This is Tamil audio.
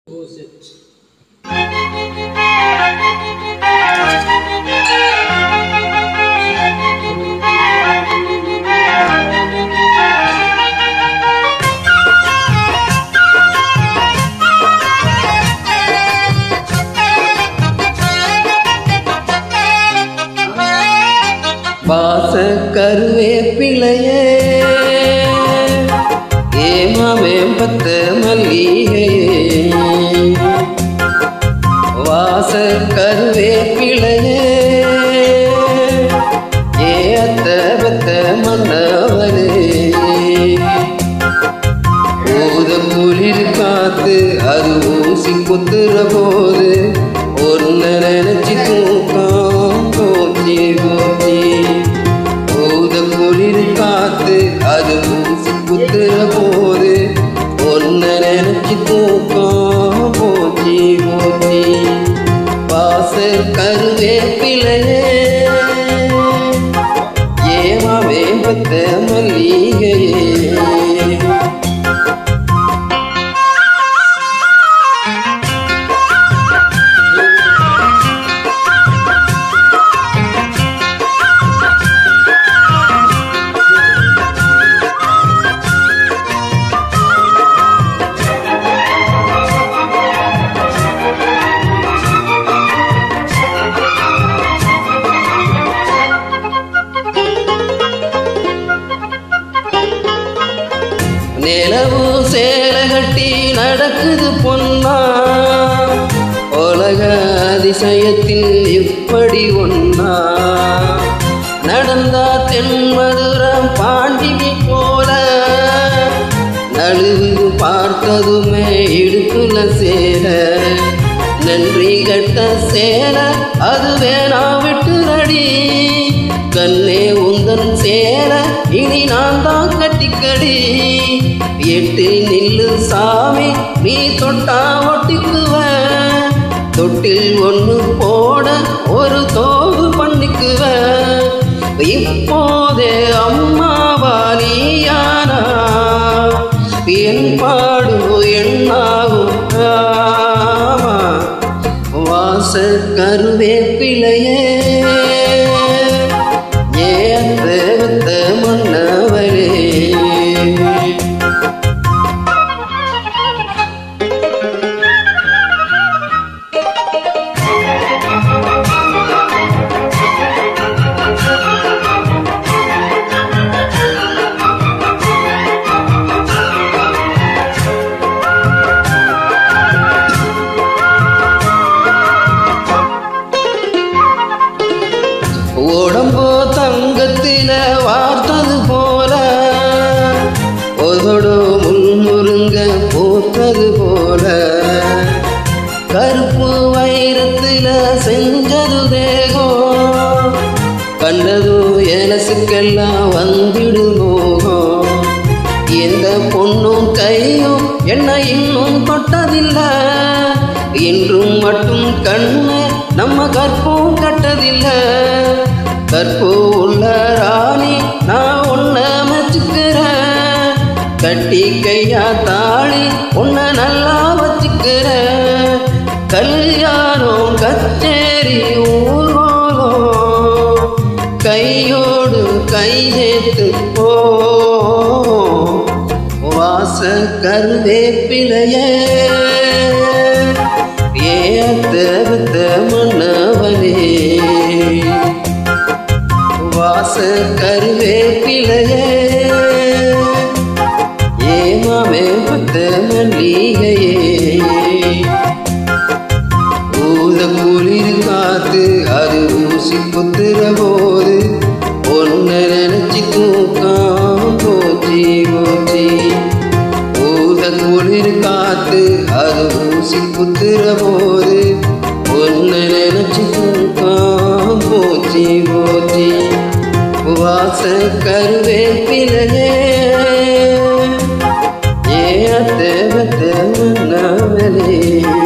Close it. வாச கருவேப்பிலையே ஏமாவே பத்த மல்லிகையே வாச கருவேப்பிலையே ஏ அத்த பத்த மன்னவரே ஊத குளிர் காத்து அது ஊசி குத்துற போது ஒன்னு நினைச்சு தூக்கம் போச்சி போச்சி ஊத குளிர் காத்து அது ஊசி குத்துற போது ஒன்னு நினைச்சு தூக்கம் போச்சி போச்சி வாச கருவேப்பிலையே ஏமா வேம்பத்த மல்லிகையே நிலவு சேலை கட்டி நடக்குது பொன்னா உலக அதிசயத்தில் இப்படி ஒன்னா நடந்தா தென்மதுரம் பாண்டிகை போல நழுவு பார்த்ததுமே இடுப்புல சேர நன்றி கட்ட சேர அது வேணா விட்டுறடி கண்ணே உந்தன் சேர இனி நான் தான் கட்டிக்கடி எட்டு நில்லு சாமி நீ தொட்டா ஒட்டிக்குவ தொட்டில் ஒண்ணு போட ஒரு தோவு பண்ணிக்குவ இப்போதே அம்மாவா நீயானா என் பாடு என்னாகும் ஆமா வாச கருவேப்பிலையே ஏன் தேவத்த மன்னவரே உடம்போ தங்கத்தில வார்த்தது போல ஒதோடு முன்முருங்க போத்தது போல கருப்பு வைரத்தில செஞ்சது தேகம் கண்டது எனசுக்கெல்லாம் வந்திடு மோகம் எந்த பொண்ணும் கையும் என்ன இன்னும் தொட்டதில்லை இன்றும் மட்டும் கண்ணு நம்ம கற்பும் கட்டதில்லை கற்பு உள்ள ராணி நான் உன்ன மெச்சுக்கிறேன் கட்டி கையா தாளி உன்னை நல்லா வச்சுக்கிறேன் கல்யாணம் கச்சேரி ஊர்வலம் கையோடு கை சேர்த்து போ வாச கருவேப்பிலையே ஏத்தவத்த மன்னவனே வாச கருவேப்பிலையே ஏமாவே பத்த மல்லிகையே ஊத குளிர் காத்து அது ஊசி குத்துற போது ஒன்னு நினைச்சு தூக்கம் போச்சி போச்சி ஊத குளிர் காத்து அது ஊசி குத்துற போது ஒன்னு நினைச்சு தூக்கம் போச்சி போச்சி வாச கருவேப்பிலையே ஏ தேவ தேவ